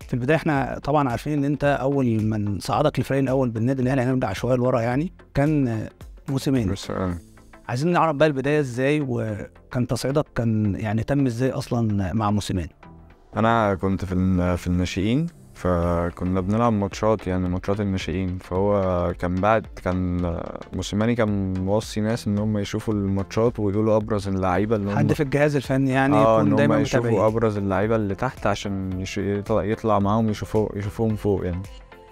في البدايه احنا طبعا عارفين ان انت اول من صعدك للفريق الاول بالنادي الاهلي هنرجع شويه لورا يعني كان موسمين بس آه، عايزين نعرف بقى البدايه ازاي وكان تصعيدك كان يعني تم ازاي اصلا مع موسمين انا كنت في الن- في الناشئين فكنا بنلعب ماتشات يعني ماتشات الناشئين فهو كان بعد كان موسيماني كان موصي ناس ان هم يشوفوا الماتشات ويقولوا ابرز اللعيبه اللي هم حد في الجهاز الفني يعني اه يكون ان هم دايما يشوفوا متابعين ابرز اللعيبه اللي تحت عشان يش... يطلع, يطلع معاهم يشوفوا يشوفوهم فوق يعني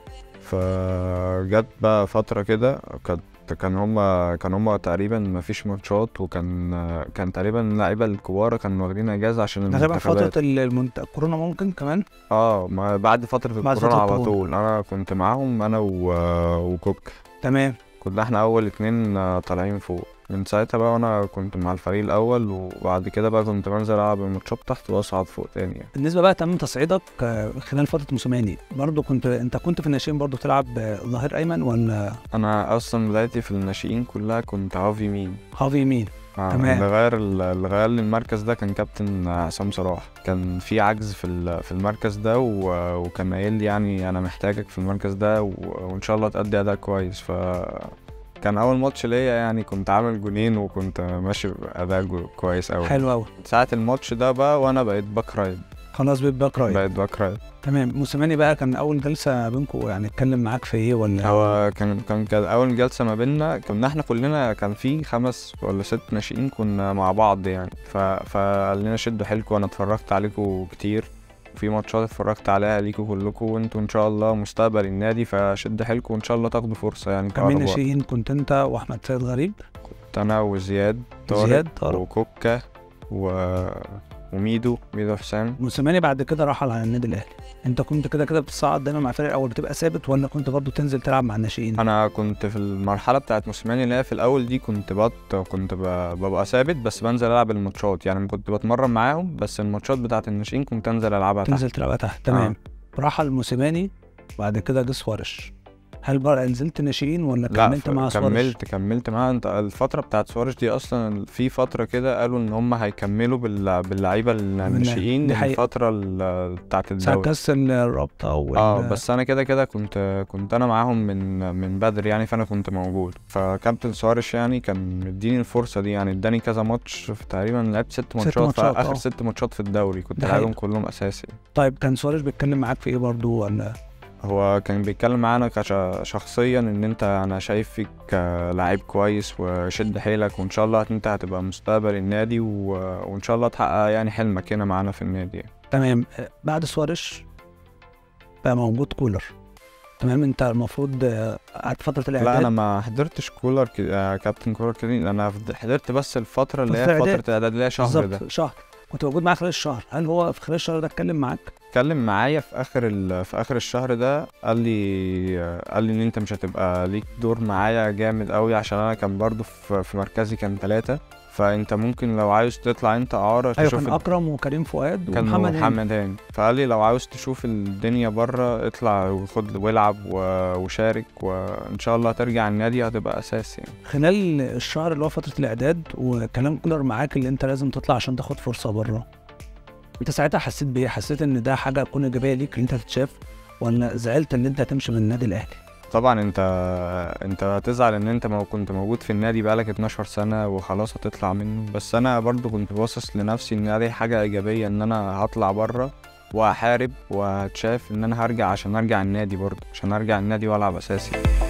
فجت بقى فتره كده كانت كان هما كان هما تقريبا ما فيش ماتشات وكان كان تقريبا اللعيبه الكبار كانوا واخدين اجازه عشان ده غالبا المنتخبات فتره المنت... الكورونا ممكن كمان اه ما بعد فتره بعد الكورونا فترة على الكورونا. طول انا كنت معاهم انا و... وكوك تمام كنا احنا اول اتنين آه، طالعين فوق من ساعتها بقى وانا كنت مع الفريق الاول وبعد كده بقى كنت بنزل العب الماتشات تحت واصعد فوق تاني يعني. بالنسبه بقى تم تصعيدك آه، خلال فتره موسيماني برضه كنت انت كنت في الناشئين برضه تلعب آه، ظهير ايمن ولا انا اصلا بدايتي في الناشئين كلها كنت هاف يمين هاف يمين آه، تمام. اللي غير اللي غير لي المركز ده كان كابتن عصام صلاح كان في عجز في ال- في المركز ده و- وكان قايل لي يعني انا محتاجك في المركز ده و- وان شاء الله تأدي اداء كويس ف كان اول ماتش ليا يعني كنت عامل جونين وكنت ماشي باداء جو- كويس قوي حلو قوي ساعة الماتش ده بقى وانا بقيت باك رايت خلاص بقيت باك رايت بقيت باك رايت تمام موسيماني بقى كان اول جلسه بينكم يعني اتكلم معاك في ايه ولا هو كان كان كان اول جلسه ما بيننا كنا احنا كلنا كان في خمس ولا ست ناشئين كنا مع بعض يعني ف... فقال لنا شدوا حيلكم انا اتفرجت عليكم كتير في ماتشات اتفرجت عليها ليكوا كلكم وانتوا ان شاء الله مستقبل النادي فشد حيلكم وان شاء الله تاخدوا فرصه يعني كان مين كأقرب وقت. ناشئين كنت انت واحمد سيد غريب كنت انا وزياد طارق زياد طارق وكوكا و... وميدو ميدو حسام موسيماني بعد كده رحل على النادي الاهلي انت كنت كده كده بتصعد دايما مع الفريق الاول بتبقى ثابت ولا كنت برضه تنزل تلعب مع الناشئين انا كنت في المرحله بتاعت موسيماني اللي هي في الاول دي كنت بط كنت ب... ببقى ثابت بس بنزل العب الماتشات يعني كنت بتمرن معاهم بس الماتشات بتاعت الناشئين كنت انزل العبها تحت تنزل تلعبها تحت تمام رحل موسيماني بعد كده جه سوارش هل بقى نزلت ناشئين ولا لا كملت ف- مع سوارش كملت كملت معاها انت الفتره بتاعت سوارش دي اصلا في فتره كده قالوا ان هم هيكملوا بال... باللعيبه الناشئين دي حقيقة. الفتره ال- بتاعت ساعة الدوري كاس الرابطه وال... اه بس انا كده كده كنت كنت انا معاهم من من بدري يعني فانا كنت موجود فكابتن سوارش يعني كان مديني الفرصه دي يعني اداني كذا ماتش في تقريبا لعبت ست ماتشات في ماتشات، اخر اه. ست ماتشات في الدوري كنت ده لعبهم حقيقة. كلهم اساسي طيب كان سوارش بيتكلم معاك في ايه برضه ولا هو كان بيتكلم معانا كشخصيا ان انت انا شايف فيك آه، لعيب كويس وشد حيلك وان شاء الله انت هتبقى مستقبل النادي و... وان شاء الله تحقق يعني حلمك هنا معانا في النادي تمام آه، بعد سوارش بقى موجود كولر تمام انت المفروض آه، قعدت فتره الاعداد لا انا ما حضرتش كولر ك... آه، كابتن كولر كده انا فض- حضرت بس الفتره اللي فترة هي إعداد. فتره الاعداد اللي هي شهر ده بالظبط شهر كنت موجود معاه خلال الشهر هل هو في خلال الشهر ده اتكلم معاك اتكلم معايا في اخر ال... في اخر الشهر ده قال لي قال لي ان انت مش هتبقى ليك دور معايا جامد قوي عشان انا كان برضو في, في مركزي كان ثلاثة فانت ممكن لو عاوز تطلع انت اعاره ايوه تشوف كان اكرم وكريم فؤاد كان ومحمد هاني. محمد هاني فقال لي لو عاوز تشوف الدنيا بره اطلع وخد والعب و- وشارك وان شاء الله ترجع النادي هتبقى اساسي يعني. خلال الشهر اللي هو فتره الاعداد وكلام كولر معاك اللي انت لازم تطلع عشان تاخد فرصه بره انت ساعتها حسيت بايه حسيت ان ده حاجه تكون ايجابيه ليك ان انت تتشاف ولا زعلت ان انت هتمشي من النادي الاهلي طبعا انت انت هتزعل ان انت ما كنت موجود في النادي بقالك 12 سنه وخلاص هتطلع منه بس انا برضو كنت باصص لنفسي ان دي حاجه ايجابيه ان انا هطلع بره وهحارب وهتشاف ان انا هرجع عشان ارجع النادي برضو عشان ارجع النادي والعب اساسي